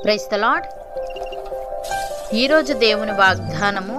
price the lord ఈరోజు దేవుని వాగ్దానము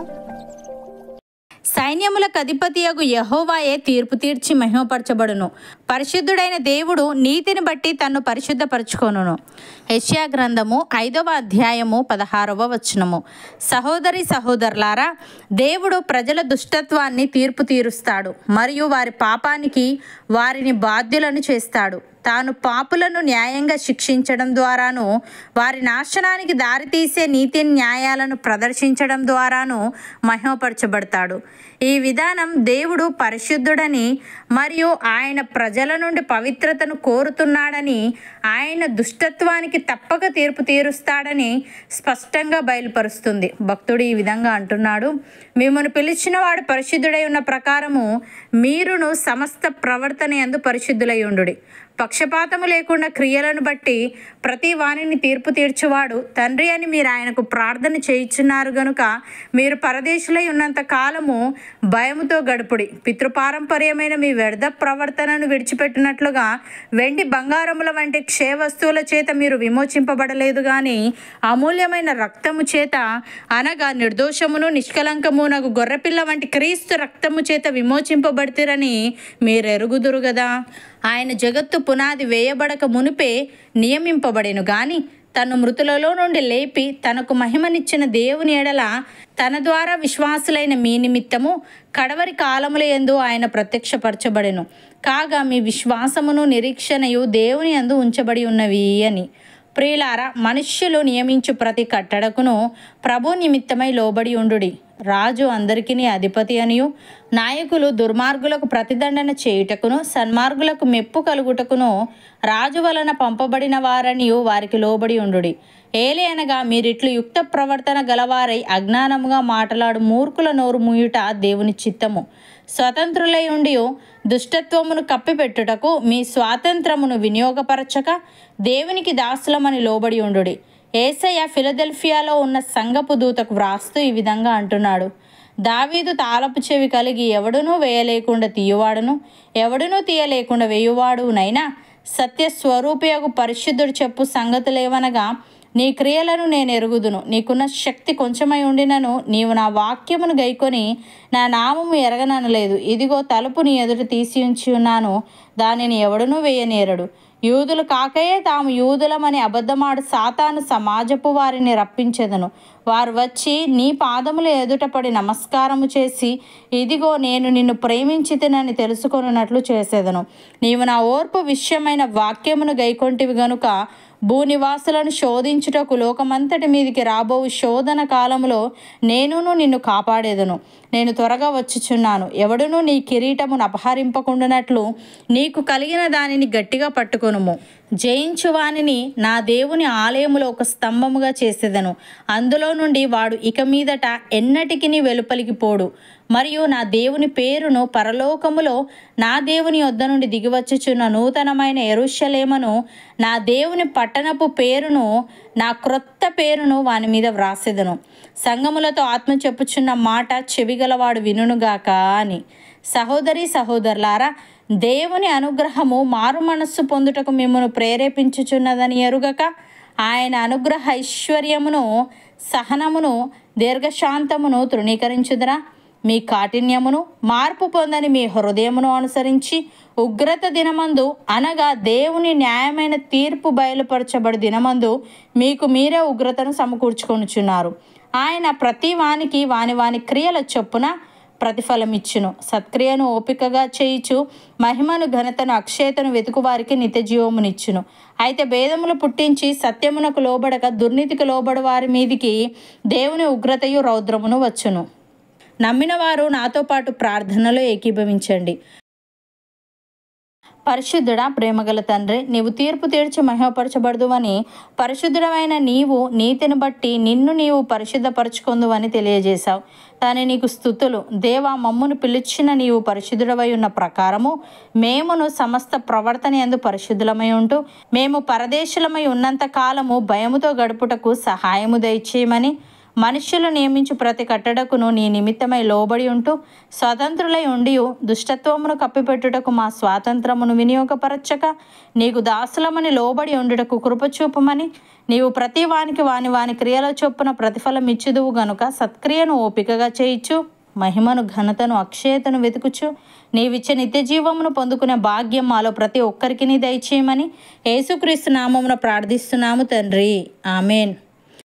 సైన్యములకు అధిపతియగు యహోవాయే తీర్పు తీర్చి మహిమపరచబడును పరిశుద్ధుడైన దేవుడు నీతిని బట్టి తన్ను పరిశుద్ధపరచుకొనును యెషయా గ్రంథము ఐదవ అధ్యాయము పదహారవ వచనము సహోదరి సహోదరులారా దేవుడు ప్రజల దుష్టత్వాన్ని తీర్పు తీరుస్తాడు మరియు వారి పాపానికి వారిని బాధ్యులను చేస్తాడు తాను పాపులను న్యాయంగా శిక్షించడం ద్వారాను వారి నాశనానికి దారితీసే నీతి న్యాయాలను ప్రదర్శించడం ద్వారాను మహిమపరచబడతాడు ఈ విధానం దేవుడు పరిశుద్ధుడని మరియు ఆయన ప్రజల నుండి పవిత్రతను కోరుతున్నాడని ఆయన దుష్టత్వానికి తప్పక తీర్పు తీరుస్తాడని స్పష్టంగా బయలుపరుస్తుంది భక్తుడు ఈ విధంగా అంటున్నాడు మిమ్మల్ని పిలిచిన వాడు పరిశుద్ధుడై ఉన్న ప్రకారము మీరును సమస్త ప్రవర్తన యందు పరిశుద్ధులై ఉండుడి పక్షపాతము లేకుండా క్రియలను బట్టి ప్రతి వాణిని తీర్పు తీర్చువాడు తండ్రి అని మీరు ఆయనకు ప్రార్థన చేయించున్నారు గనుక మీరు పరదేశులై ఉన్నంత కాలము భయముతో గడుపుడి పితృపారంపర్యమైన మీ వ్యర్థ ప్రవర్తనను విడిచిపెట్టినట్లుగా వెండి బంగారముల వంటి క్షయ వస్తువుల చేత మీరు విమోచింపబడలేదు కానీ అమూల్యమైన రక్తము చేత అనగా నిర్దోషమును నిష్కలంకమునగు గొర్రెపిల్ల వంటి క్రీస్తు రక్తము చేత విమోచింపబడితిరని మీరు ఎరుగుదురు కదా ఆయన జగత్తు పునాది వేయబడక మునిపే నియమింపబడెను గాని తను మృతులలో నుండి లేపి తనకు మహిమనిచ్చిన దేవుని ఎడల తన ద్వారా విశ్వాసులైన మీ నిమిత్తము కడవరి కాలముల యందు ఆయన ప్రత్యక్షపరచబడెను కాగా మీ విశ్వాసమును నిరీక్షణయు దేవుని యందు ఉంచబడి ఉన్నవి అని ప్రియులారా మనుష్యులు నియమించు ప్రతి కట్టడకును ప్రభు నిమిత్తమై లోబడి ఉండుడి రాజు అందరికీ అధిపతి అనియు నాయకులు దుర్మార్గులకు ప్రతిదండన చేయుటకును సన్మార్గులకు మెప్పు కలుగుటకును రాజు వలన పంపబడిన వారనియు వారికి లోబడి ఉండుడి ఏలే అనగా మీరిట్లు యుక్త ప్రవర్తన గలవారై అజ్ఞానముగా మాట్లాడు మూర్ఖుల నోరు మూయుట దేవుని చిత్తము స్వతంత్రులై ఉండి దుష్టత్వమును కప్పిపెట్టుటకు మీ స్వాతంత్రమును వినియోగపరచక దేవునికి దాసులమని లోబడి ఉండుడి ఏసయ్య ఫిలదెల్ఫియాలో ఉన్న సంగపు దూతకు వ్రాస్తూ ఈ విధంగా అంటున్నాడు దావీదు తాళపు చెవి కలిగి ఎవడునూ వేయలేకుండా తీయువాడును ఎవడునూ తీయలేకుండా వేయువాడునైనా సత్యస్వరూపియగు పరిశుద్ధుడు చెప్పు సంగతులేవనగా నీ క్రియలను నేను ఎరుగుదును నీకున్న శక్తి కొంచెమై ఉండినను నీవు నా వాక్యమును గైకొని నా నామము ఎరగననలేదు ఇదిగో తలుపు నీ ఎదుట తీసి ఉంచి ఉన్నాను దానిని ఎవడునూ వేయనేరడు యూదులు కాకయే తాము యూదులమని అబద్ధమాడు సాతాను సమాజపు వారిని రప్పించెదను వారు వచ్చి నీ పాదముల ఎదుట పడి నమస్కారము చేసి ఇదిగో నేను నిన్ను ప్రేమించితినని తెలుసుకొనున్నట్లు చేసేదను నీవు నా ఓర్పు విషయమైన వాక్యమును గైకొంటివి గనుక భూనివాసులను శోధించుటకు లోకమంతటి మీదికి రాబో శోధన కాలములో నేనును నిన్ను కాపాడేదను నేను త్వరగా వచ్చుచున్నాను ఎవడునూ నీ కిరీటమును అపహరింపకుండానట్లు నీకు కలిగిన దానిని గట్టిగా పట్టుకొనుము జయించు వానిని నా దేవుని ఆలయములో ఒక స్తంభముగా చేసేదను అందులో నుండి వాడు ఇక మీదట ఎన్నటికి వెలుపలికి పోడు మరియు నా దేవుని పేరును పరలోకములో నా దేవుని వద్ద నుండి దిగివచ్చుచున్న నూతనమైన ఎరుషలేమను నా దేవుని పట్టణపు పేరును నా క్రొత్త పేరును వాని మీద వ్రాసేదను సంగములతో ఆత్మ చెప్పుచున్న మాట చెవిగలవాడు వినుగాక అని సహోదరి సహోదరులారా దేవుని అనుగ్రహము మారు మనస్సు పొందుటకు మిమ్మను ప్రేరేపించుచున్నదని ఎరుగక ఆయన అనుగ్రహ ఐశ్వర్యమును సహనమును దీర్ఘశాంతమును తృణీకరించుదరా మీ కాఠిన్యమును మార్పు పొందని మీ హృదయమును అనుసరించి ఉగ్రత దినమందు అనగా దేవుని న్యాయమైన తీర్పు బయలుపరచబడి దినమందు మీకు మీరే ఉగ్రతను సమకూర్చుకొనుచున్నారు ఆయన ప్రతి వానికి వాని వాని క్రియల చొప్పున ప్రతిఫలమిచ్చును సత్క్రియను ఓపికగా చేయిచు మహిమను ఘనతను అక్షయతను వెతుకువారికి నిత్య జీవమునిచ్చును అయితే భేదములు పుట్టించి సత్యమునకు లోబడక దుర్నీతికి లోబడు వారి మీదికి దేవుని ఉగ్రతయు రౌద్రమును వచ్చును నమ్మిన వారు నాతో పాటు ప్రార్థనలో ఏకీభవించండి పరిశుద్ధుడా ప్రేమగల తండ్రి నీవు తీర్పు తీర్చి మహిమపరచబడదువని పరిశుద్ధుడమైన నీవు నీతిని బట్టి నిన్ను నీవు పరిశుద్ధపరచుకుందువని తెలియజేశావు కానీ నీకు స్థుతులు దేవా మమ్మును పిలిచిన నీవు పరిశుద్ధుడవై ఉన్న ప్రకారము మేమును సమస్త ప్రవర్తన ఎందు పరిశుద్ధులమై ఉంటూ మేము పరదేశులమై ఉన్నంత కాలము భయముతో గడుపుటకు సహాయము దయచేయమని మనుష్యులు నియమించు ప్రతి కట్టడకును నీ నిమిత్తమై లోబడి ఉంటూ స్వతంత్రులై ఉండి దుష్టత్వమును కప్పిపెట్టుటకు మా స్వాతంత్రమును వినియోగపరచక నీకు దాసులమని లోబడి ఉండుటకు కృపచూపమని నీవు ప్రతి వానికి వాని వాని క్రియల చొప్పున ప్రతిఫలం ఇచ్చుదువు గనుక సత్క్రియను ఓపికగా చేయిచు మహిమను ఘనతను అక్షయతను వెతుకుచు నీవిచ్చే నిత్య జీవమును పొందుకునే భాగ్యం మాలో ప్రతి ఒక్కరికి దయచేయమని యేసుక్రీస్తు నామమున ప్రార్థిస్తున్నాము తండ్రి ఆమెన్